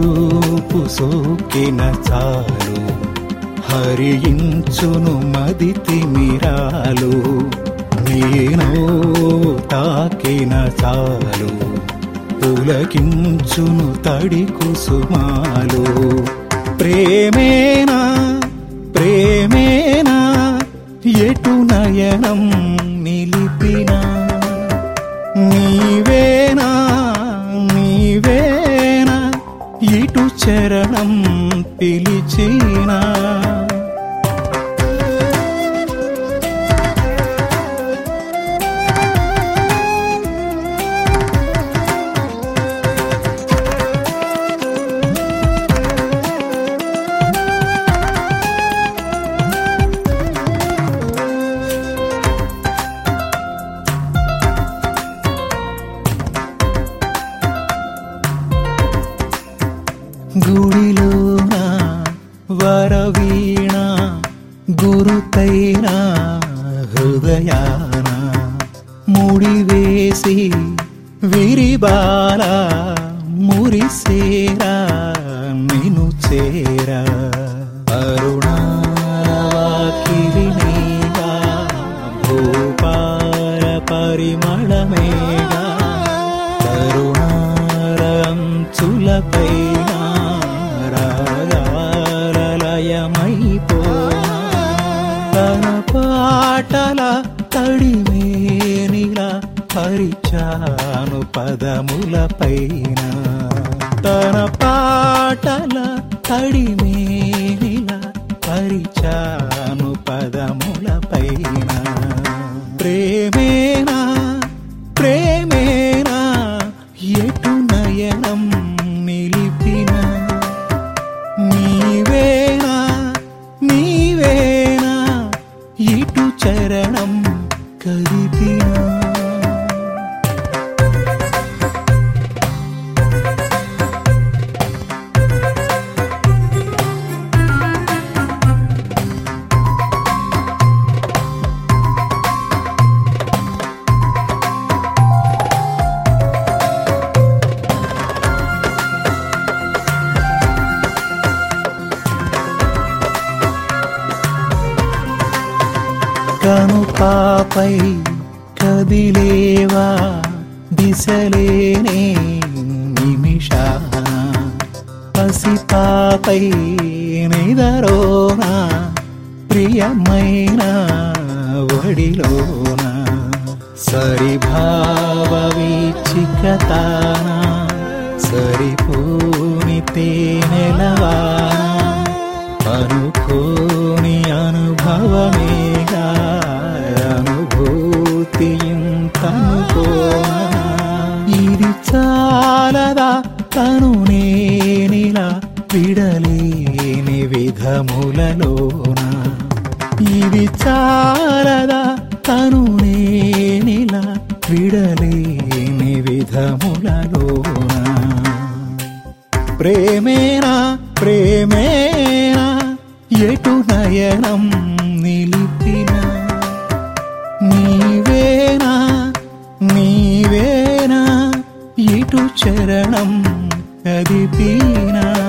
చూపు సోకిన చాలు హరించును మది తిమిరాలు నేను తాకిన చాలు పులకించును తడి కుసుమాలు ప్రేమేనా ప్రేమేనా ఎటు నయనం నిలిపినా నీవేనా నీవేనా ఇటు చరణం పిలిచినా గుడిలోన వరవీణ గురుతైన హృదయాన ముడివేసి విరిబాల మురిసేరా నిను చేరా అరుణావాకిలి నీవా భూపాల పరిమళమేగా కరుణారంచులపైన రాగాలయమైపోనా తన పాటల తడిమేనిలా పరిచాను పదములపైన తన పాటల తడిమేనిలా పరిచాను పదములపైన ప్రేమేనా ప్రేమేనా ఎటు నయనం నిలిపినా నీవేనా నీవేనా ఇటు చరణం కదిపినా కను పాపై కదిలేవా దిశలేనే నిమిషాన పసిపాపై నిదరోనా ప్రియమైన వడిలోన సరిభావ వీచికతాన సరిపోని తేనెలవానా అనుకోని అనుభవమేగా అనుభూతి ఇంతనుకోనా ఇది చాలదా తను నేనిలా విడలేని విధములలోన ఇది చాలదా తను నేనిలా విడలేని విధములలోన ప్రేమేనా ప్రేమేనా ఎటు నయనం నిలిపినా నీవేనా నీవేనా ఇటు చరణం కదిపినా